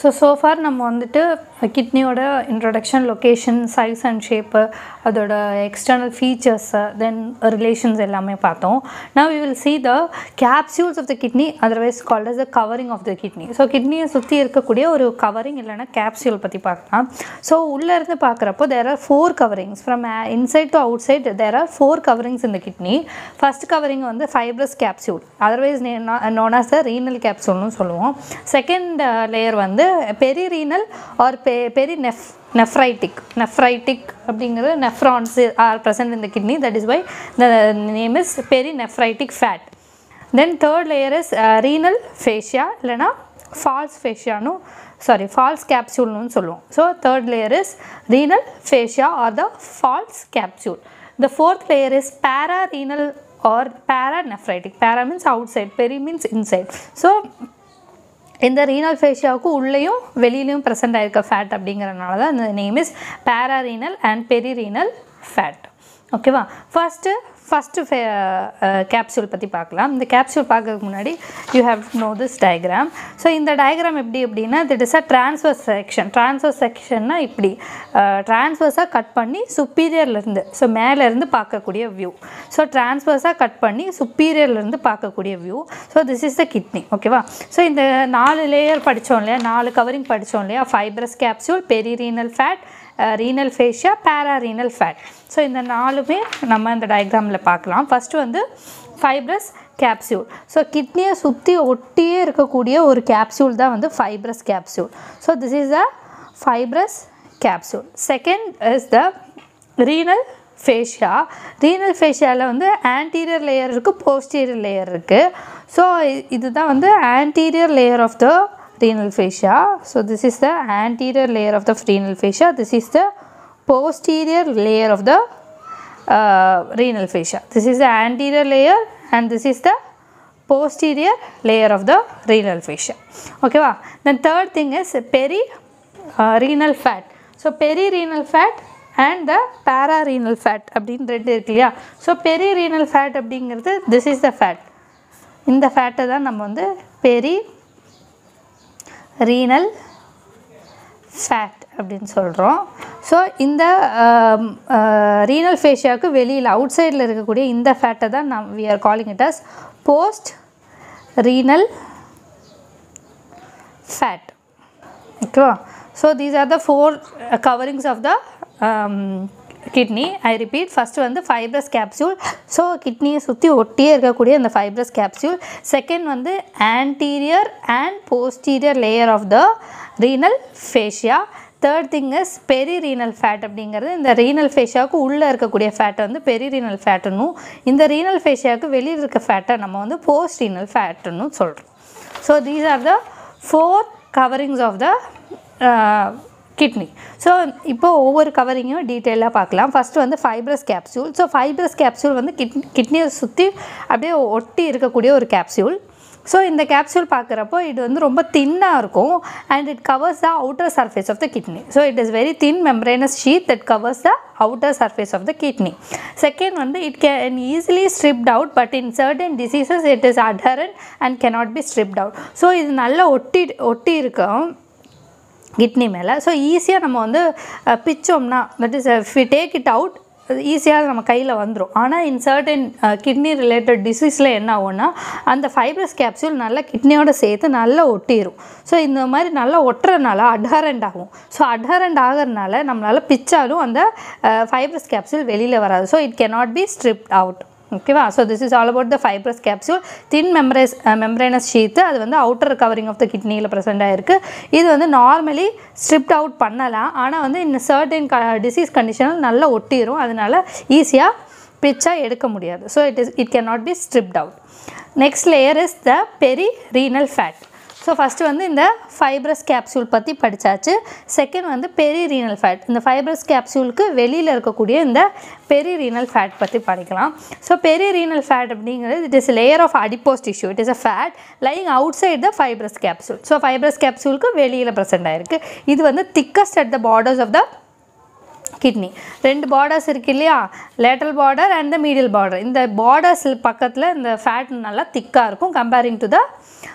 So so far நம்ம வந்துட்டு கிட்னியோட introduction location size and shape அதோட எக்ஸ்டர்னல் ஃபீச்சர்ஸு தென் ரிலேஷன்ஸ் எல்லாமே பார்த்தோம் now we will see the capsules of the kidney otherwise called as the covering of the kidney so கிட்னியை சுற்றி இருக்கக்கூடிய ஒரு கவரிங் இல்லைன்னா கேப்சியூல் பற்றி பார்க்கலாம் ஸோ உள்ளேருந்து பார்க்குறப்போ there are four coverings from inside to outside there are four coverings இந்த கிட்னி ஃபர்ஸ்ட் கவரிங் வந்து fibrous capsule otherwise known as the renal கேப்சூல்னு சொல்லுவோம் செகண்ட் லேயர் வந்து பெரி ரீனல் ஆர் பெ பெரி நெஃப் நெஃப்ரைட்டிக் நெஃப்ரைட்டிக் அப்படிங்கிறது nephrons or present in the kidney that is why the name is perinephritic fat then third layer is renal fascia இல்லைனா false ஃபேஷியானும் sorry false கேப்சூல்னு சொல்லுவோம் so third layer is renal fascia or the false capsule the fourth layer is pararenal or paranephritic para means outside peri means inside so இந்த renal ஃபேஷியாவுக்கு உள்ளேயும் வெளியிலையும் present ஆயிருக்க fat அப்படிங்கிறனால தான் இந்த name is pararenal and perirenal fat ஓகேவா first first ஃபே கேப்சூல் பற்றி பார்க்கலாம் இந்த கேப்சூல் பார்க்கறதுக்கு முன்னாடி you have know this diagram so இந்த டயக்ராம் எப்படி அப்படின்னா that is a transverse section transverse செக்ஷன்னா இப்படி ட்ரான்ஸ்வர்ஸாக கட் பண்ணி சுப்பீரியர்லேருந்து ஸோ மேலேருந்து பார்க்கக்கூடிய வியூ ஸோ ட்ரான்ஸ்வர்ஸாக கட் பண்ணி சுப்பீரியர்லேருந்து பார்க்கக்கூடிய view so this is the kidney ஓகேவா ஸோ இந்த நாலு லேயர் படித்தோம் இல்லையா நாலு கவரிங் படித்தோம் இல்லையா fibrous capsule perirenal fat renal fascia pararenal fat so இந்த நாலுமே நம்ம இந்த டயக்ராமில் பார்க்கலாம் ஃபஸ்ட்டு வந்து ஃபைப்ரஸ் கேப்சூல் ஸோ கிட்னியை சுற்றி ஒட்டியே இருக்கக்கூடிய ஒரு கேப்சூல் தான் வந்து fibrous capsule so this is a fibrous capsule second is the renal fascia renal ஃபேஷியாவில் வந்து ஆன்டீரியர் லேயர் இருக்குது போஸ்டீரியர் லேயர் இருக்குது ஸோ இதுதான் வந்து anterior layer of the renal fascia. So this is the anterior layer of the renal fascia. This is the posterior layer of the uh, renal fascia. This is the anterior layer and this is the posterior layer of the renal fascia. Okay, wow. Then third thing is peri uh, renal fat. So perirenal fat and the pararenal fat அப்படின்னு ரெண்டு இருக்கு இல்லையா so perirenal fat அப்படிங்கிறது this is the fat இந்த ஃபேட்டை தான் நம்ம வந்து பெரி ரீனல் ஃபேட் அப்படின்னு சொல்கிறோம் ஸோ இந்த ரீனல் ஃபேஷியாவுக்கு வெளியில் அவுட் சைடில் இருக்கக்கூடிய இந்த ஃபேட்டை தான் நம் we are calling it as post renal fat ஓகேவா so these are the four coverings of the kidney I repeat first வந்து ஃபைப்ரஸ் கேப்சூல் ஸோ கிட்னியை சுற்றி ஒட்டியே இருக்கக்கூடிய இந்த ஃபைப்ரஸ் கேப்சூல் செகண்ட் வந்து anterior and posterior layer of the renal fascia third thing is perirenal fat அப்படிங்கிறது இந்த renal ஃபேஷியாவுக்கு உள்ளே இருக்கக்கூடிய ஃபேட்டை வந்து பெரி ரீனல் ஃபேட்டுன்னும் இந்த ரீனல் ஃபேஷியாவுக்கு வெளியில் இருக்க ஃபேட்டை நம்ம வந்து போஸ்ட் ரீனல் ஃபேட்டுன்னு சொல்கிறோம் so these are the four coverings of the kidney so இப்போ ஒவ்வொரு கவரிங்கும் டீட்டெயிலாக பார்க்கலாம் ஃபஸ்ட்டு வந்து fibrous capsule so fibrous capsule வந்து கிட் கிட்னியை சுற்றி அப்படியே ஒட்டி இருக்கக்கூடிய ஒரு கேப்சூல் ஸோ இந்த கேப்சூல் பார்க்குறப்போ இது வந்து ரொம்ப தின்னாக இருக்கும் and it covers the outer surface of the kidney so it is very thin membranous sheet that covers the outer surface of the kidney second வந்து it can easily stripped out but in certain diseases it is adherent and cannot be stripped out so இது நல்லா ஒட்டி ஒட்டி இருக்கும் kidney மேலே so ஈஸியாக நம்ம வந்து பிச்சோம்னா that is if we take it out ஈஸியாக நம்ம கையில் வந்துடும் ஆனால் இன் சர்டன் கிட்னி ரிலேட்டட் டிசீஸில் என்ன ஆகும்னா அந்த ஃபைப்ரஸ் கேப்சூல் நல்லா கிட்னியோட சேர்த்து நல்லா ஒட்டிடும் ஸோ இந்த மாதிரி நல்லா ஒட்டுறதுனால அட்ஹரண்ட் ஆகும் ஸோ அட்ஹரண்ட் ஆகிறதுனால நம்மளால் பிச்சாலும் அந்த ஃபைப்ரஸ் கேப்சூல் வெளியில் வராது so it cannot be stripped out ஓகேவா so this is all about the fibrous capsule thin membranes membranous sheath அது வந்து அவுட்டர் கவரிங் ஆஃப் த கிட்னியில் ப்ரெசென்ட் ஆகிருக்கு இது வந்து நார்மலி ஸ்ட்ரிப்ட் அவுட் பண்ணலாம் ஆனால் வந்து இந்த சர்டன் க டிசீஸ் கண்டிஷனில் நல்லா ஒட்டிடும் அதனால ஈஸியாக பிச்சாக எடுக்க முடியாது so it is it cannot be stripped out next layer is the perirenal fat so first வந்து இந்த ஃபைப்ரஸ் கேப்சூல் பற்றி படித்தாச்சு செகண்ட் வந்து பெரி ரீனல் ஃபேட் இந்த ஃபைப்ரஸ் கேப்சூலுக்கு வெளியில் இருக்கக்கூடிய இந்த பெரி ரீனல் ஃபேட் பற்றி படிக்கலாம் ஸோ பெரி ரீனல் ஃபேட் அப்படிங்கிறது it is layer of adipose tissue it is a fat lying outside the fibrous capsule so fibrous கேப்சூலுக்கு வெளியில் ப்ரெசென்ட் ஆயிருக்கு இது வந்து thickest at the borders of the kidney ரெண்டு borders இருக்கு இல்லையா lateral border and the medial border இந்த borders பக்கத்தில் இந்த ஃபேட் நல்லா திக்காக இருக்கும் கம்பேரிங் டு த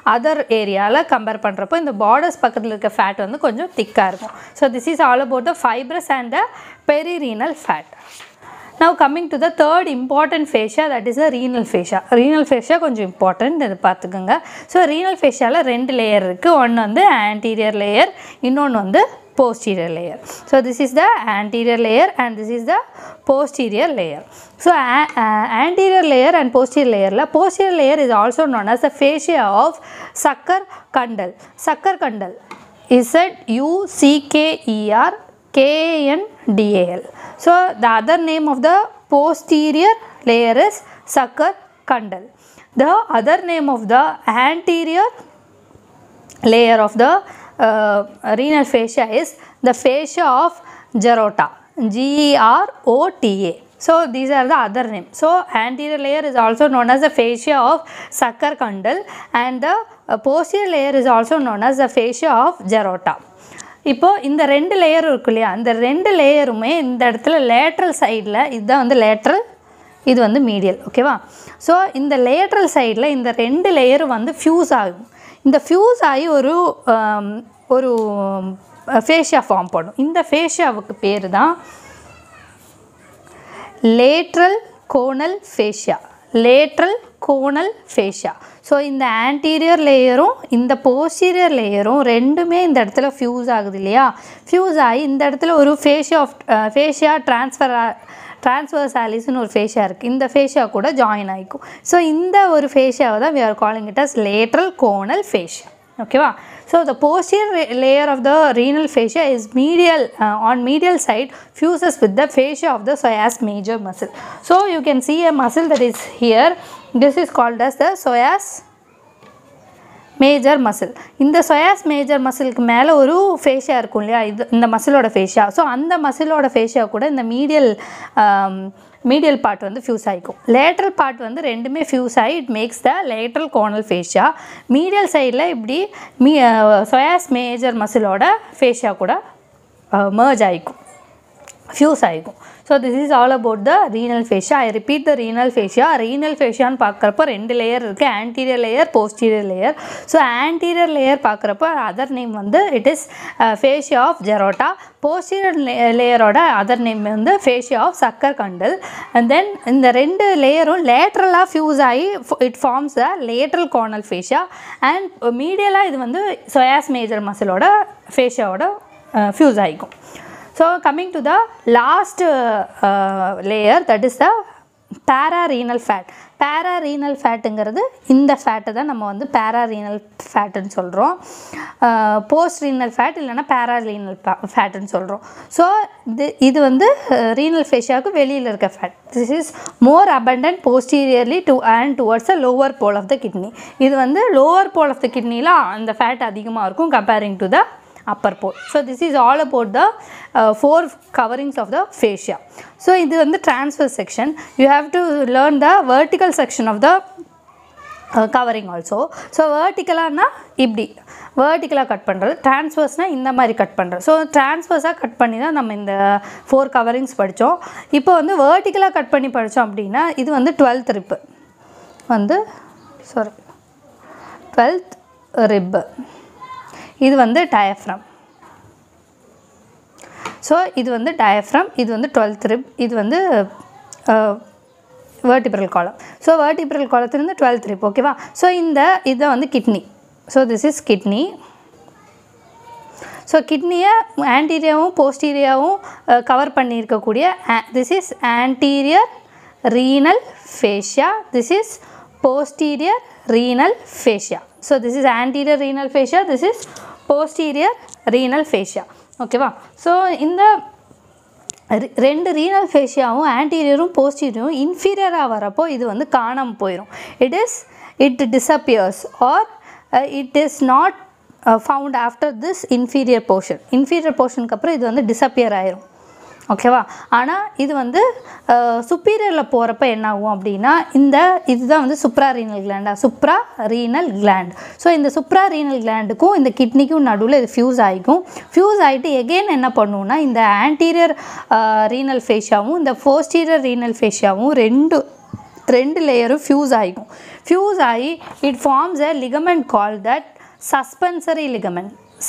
அதர் ஏரியாவில் கம்பேர் பண்ணுறப்போ இந்த பார்டர்ஸ் பக்கத்தில் இருக்க ஃபேட் வந்து கொஞ்சம் திக்காக இருக்கும் so this is all about the fibrous and the perirenal fat now coming to the third important fascia that is the renal fascia renal fascia கொஞ்சம் important இது பார்த்துக்கோங்க ஸோ renal fasciaல ரெண்டு லேயர் இருக்குது ஒன்று வந்து anterior layer இன்னொன்று வந்து posterior layer so this is the anterior layer and this is the posterior layer so a- a- anterior layer and posterior layer la posterior layer is also known as the fascia of sucker kandal sucker kandal is it u c k e r K-A-N-D-A-L. So the other name of the posterior layer is sucker kandal. The other name of the anterior layer of the uh, renal fascia is the fascia of Gerota. G-E-R-O-T-A. So these are the other names. So anterior layer is also known as the fascia of sucker kandal and the uh, posterior layer is also known as the fascia of Gerota. இப்போ இந்த ரெண்டு லேயரும் இருக்கு இல்லையா அந்த ரெண்டு லேயருமே இந்த இடத்துல lateral சைடில் இதுதான் வந்து லேட்ரல் இது வந்து மீடியல் ஓகேவா ஸோ இந்த லேட்ரல் சைடில் இந்த ரெண்டு லேயரும் வந்து ஃப்யூஸ் ஆகும் இந்த ஃப்யூஸ் ஆகி ஒரு ஆம், ஒரு ஃபேஷியா ஃபார்ம் பண்ணும் இந்த ஃபேஷியாவுக்கு பேர் தான் lateral conal fascia lateral conal fascia so இந்த ஆன்டீரியர் லேயரும் இந்த போஸ்டீரியர் லேயரும் ரெண்டுமே இந்த இடத்துல ஃப்யூஸ் ஆகுது இல்லையா ஃப்யூஸ் ஆகி இந்த இடத்துல ஒரு ஃபேஷியா ஆஃப் ஃபேஷியா ட்ரான்ஸ்ஃபர் ட்ரான்ஸ்வர்சாலிஸ்னு ஒரு ஃபேஷியா இருக்குது இந்த ஃபேஷியா கூட ஜாயின் ஆகிக்கும் ஸோ இந்த ஒரு ஃபேஷியாவை தான் we are calling it as lateral conal fascia ஓகேவா so the posterior layer of the renal fascia is medial uh, on medial side fuses with the fascia of the psoas major muscle so you can see a muscle that is here this is called as the psoas major muscle இந்த psoas major மசிலுக்கு மேலே ஒரு fascia இருக்கும் இல்லையா இது இந்த மசிலோட fascia so அந்த மசிலோட fascia கூட இந்த மீடியல் மீடியல் பார்ட் வந்து ஃபியூஸ் ஆகிக்கும் லேட்ரல் பார்ட் வந்து ரெண்டுமே ஃபியூஸ் ஆகி it makes the lateral conal fascia medial சைடில் இப்படி மீ சொயாஸ் மேஜர் மசிலோட ஃபேஷியா கூட merge ஆகிக்கும் ஃபியூஸ் ஆகிக்கும் so this is all about the renal fascia I repeat the renal fascia renal ஃபேஷியான்னு பார்க்குறப்போ ரெண்டு லேயர் இருக்குது anterior layer posterior layer so anterior layer பார்க்குறப்போ அதர் நேம் வந்து it is fascia of ஜெரோட்டா posterior லேயரோட other name வந்து fascia of Zuckerkandl and then இந்த ரெண்டு லேயரும் லேட்ரலாக ஃபியூஸ் ஆகி it forms the lateral conal fascia and மீடியலாக இது வந்து சொயாஸ் மேஜர் மசிலோட ஃபேஷியாவோட ஃபியூஸ் ஆகிக்கும் So coming to the last uh, uh, layer that is the pararenal fat. pararenal ஃபேட்டுங்கிறது இந்த ஃபேட்டை தான் நம்ம வந்து pararenal ஃபேட்டுன்னு சொல்கிறோம் போஸ்ட் ரீனல் ஃபேட் இல்லைன்னா பேராரீனல் ஃபேட்டுன்னு சொல்கிறோம் ஸோ இது இது வந்து ரீனல் ஃபேஷியாவுக்கு வெளியில் இருக்க fat this is more abundant posteriorly to and towards the lower pole of the kidney இது வந்து lower pole of the kidneyல அந்த ஃபேட் அதிகமாக இருக்கும் comparing to the upper pole. So this is all about the uh, four coverings of the fascia. So இது வந்து transverse section. You have to learn the vertical section of the covering also so வேர்ட்டிக்கலானா இப்படி வேர்ட்டிக்கலாக cut பண்ணுறது டிரான்ஸ்வர்ஸ்னால் இந்த மாதிரி cut பண்ணுறது so டிரான்ஸ்வர்ஸாக cut பண்ணி தான் நம்ம இந்த ஃபோர் கவரிங்ஸ் படித்தோம் இப்போ வந்து வேர்ட்டிக்கலாக கட் பண்ணி படித்தோம் அப்படின்னா இது வந்து டுவெல்த் ரிப்பு வந்து சாரி டுவெல்த் ரிப்பு இது வந்து டயஃப்ரம் ஸோ இது வந்து டயஃப்ரம் இது வந்து டுவெல்த் ரிப் இது வந்து வேர்டிபிரல் காலம் ஸோ வேர்டிபிரல் காலத்துலேருந்து டுவெல்த் ரிப் ஓகேவா ஸோ இந்த இதை வந்து kidney so this is kidney so கிட்னியை ஆன்டீரியாவும் போஸ்டீரியாவும் கவர் பண்ணியிருக்கக்கூடிய this is anterior renal fascia this is posterior renal fascia so this is anterior renal fascia this is posterior renal fascia ஓகேவா so இந்த ரெ- ரெண்டு ரீனல் ஃபேஷியாவும் ஆன்டீரியரும் போஸ்டீரியரும் இன்ஃபீரியராக வரப்போ இது வந்து காணாமல் போயிடும் it is it disappears or it is not found after this inferior portion inferior போர்ஷனுக்கு அப்புறம் இது வந்து டிஸப்பியர் ஆயிரும் ஓகேவா ஆனால் இது வந்து சுப்பீரியரில் போகிறப்ப என்ன ஆகும் அப்படின்னா இந்த இதுதான் வந்து சுப்ரா ரீனல் கிளாண்டா சுப்ரா ரீனல் கிளாண்ட் ஸோ இந்த சுப்ரா ரீனல் கிளாண்டுக்கும் இந்த கிட்னிக்கும் நடுவில் இது ஃபியூஸ் ஆகிக்கும் ஃபியூஸ் ஆகிட்டு எகெயின் என்ன பண்ணுவோம்னா இந்த ஆன்டீரியர் ரீனல் ஃபேஷியாவும் இந்த போஸ்டீரியர் ரீனல் ஃபேஷியாவும் ரெண்டு ரெண்டு லேயரும் ஃபியூஸ் ஆகிக்கும் ஃபியூஸ் ஆகி it forms a ligament call that suspensory ligament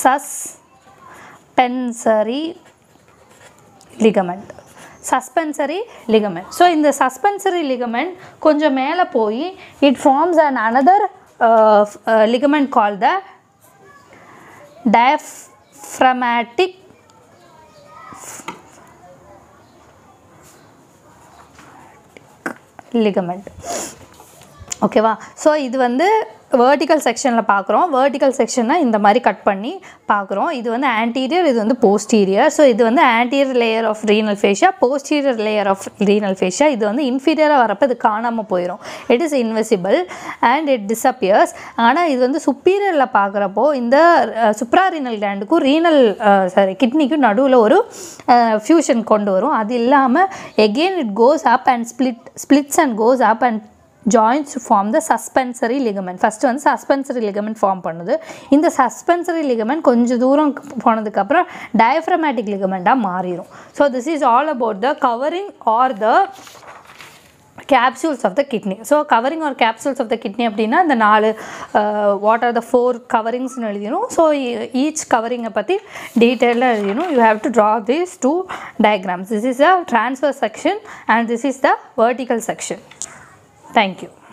suspensory ligament suspensory ligament so இந்த சஸ்பென்சரி லிகமெண்ட் கொஞ்சம் மேலே போய் it forms an another ligament call the diaphragmatic ligament ஓகேவா ஸோ இது வந்து வேர்ட்டிக்கல் செக்ஷனில் பார்க்குறோம் வேர்ட்டிக்கல் செக்ஷனை இந்த மாதிரி கட் பண்ணி பார்க்குறோம் இது வந்து ஆன்டீரியர் இது வந்து போஸ்டீரியர் ஸோ இது வந்து anterior layer of renal fascia posterior layer of renal fascia இது வந்து இன்ஃபீரியராக வரப்போ இது காணாமல் போயிடும் it is invisible and it disappears ஆனால் இது வந்து சுப்பீரியரில் பார்க்குறப்போ இந்த சுப்ராரீனல் கிளாண்டுக்கும் ரீனல் சாரி கிட்னிக்கும் நடுவில் ஒரு ஃபியூஷன் கொண்டு வரும் அது இல்லாமல் again it goes up and split splits and goes up and joins form the suspensory ligament first வந்து சஸ்பென்சரி லிகமெண்ட் ஃபார்ம் பண்ணுது இந்த சஸ்பென்சரி லிகமெண்ட் கொஞ்சம் தூரம் போனதுக்கப்புறம் டயஃப்ரமேட்டிக் லிகமெண்ட்டாக மாறிடும் so this is all about the covering or the capsules of the kidney so covering or capsules of the kidney அப்படின்னா இந்த நாலு வாட் ஆர் த ஃபோர் கவரிங்ஸ்னு எழுதிடும் ஸோ ஈச் கவரிங்கை பற்றி டீட்டெயிலாக எழுதிடும் you have to draw these two diagrams this is a transfer section and this is the vertical section Thank you.